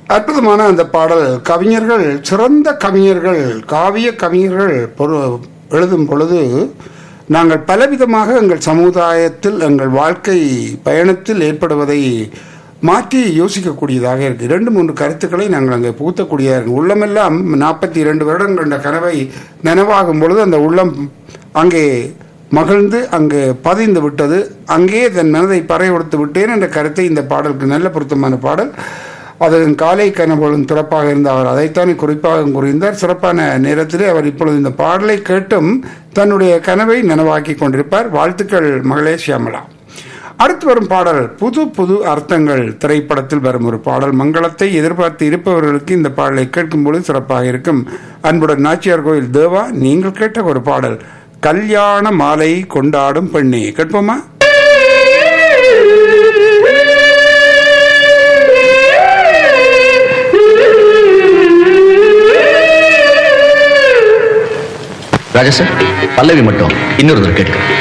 அற்புதமான அந்த பாடல் கவிஞர்கள் சிறந்த கவிஞர்கள் காவிய கவிஞர்கள் பொரு எழுதும் பொழுது நாங்கள் பலவிதமாக எங்கள் சமுதாயத்தில் எங்கள் வாழ்க்கை பயணத்தில் ஏற்படுவதை மாற்றி யோசிக்கக்கூடியதாக இருக்கு இரண்டு மூன்று கருத்துக்களை நாங்கள் அங்கே புகுத்தக்கூடியதாக இருக்கு உள்ளமெல்லாம் நாற்பத்தி இரண்டு வருடம் கொண்ட கனவை நனவாகும் பொழுது அந்த உள்ளம் அங்கே மகிழ்ந்து அங்கு பதிந்து விட்டது அங்கே தன் மனதை பறை கொடுத்து விட்டேன் என்ற கருத்தை இந்த பாடலுக்கு நல்ல பொருத்தமான பாடல் அதன் காலை கனவுகளும் சிறப்பாக இருந்த அவர் அதைத்தானே குறிப்பாக கூறியிருந்தார் சிறப்பான நேரத்திலே அவர் இப்பொழுது இந்த பாடலை கேட்டும் தன்னுடைய கனவை நனவாக்கி கொண்டிருப்பார் வாழ்த்துக்கள் மகளே சியாமலா அடுத்து வரும் பாடல் புது புது அர்த்தங்கள் திரைப்படத்தில் வரும் ஒரு பாடல் மங்களத்தை எதிர்பார்த்து இருப்பவர்களுக்கு இந்த பாடலை கேட்கும் பொழுது சிறப்பாக இருக்கும் அன்புடன் நாச்சியார் கோயில் தேவா நீங்கள் கேட்ட ஒரு பாடல் கல்யாண மாலை கொண்டாடும் பெண்ணே கேட்போமா ராஜா சார் பல்லவி மட்டும் இன்னொரு தடவை கேட்க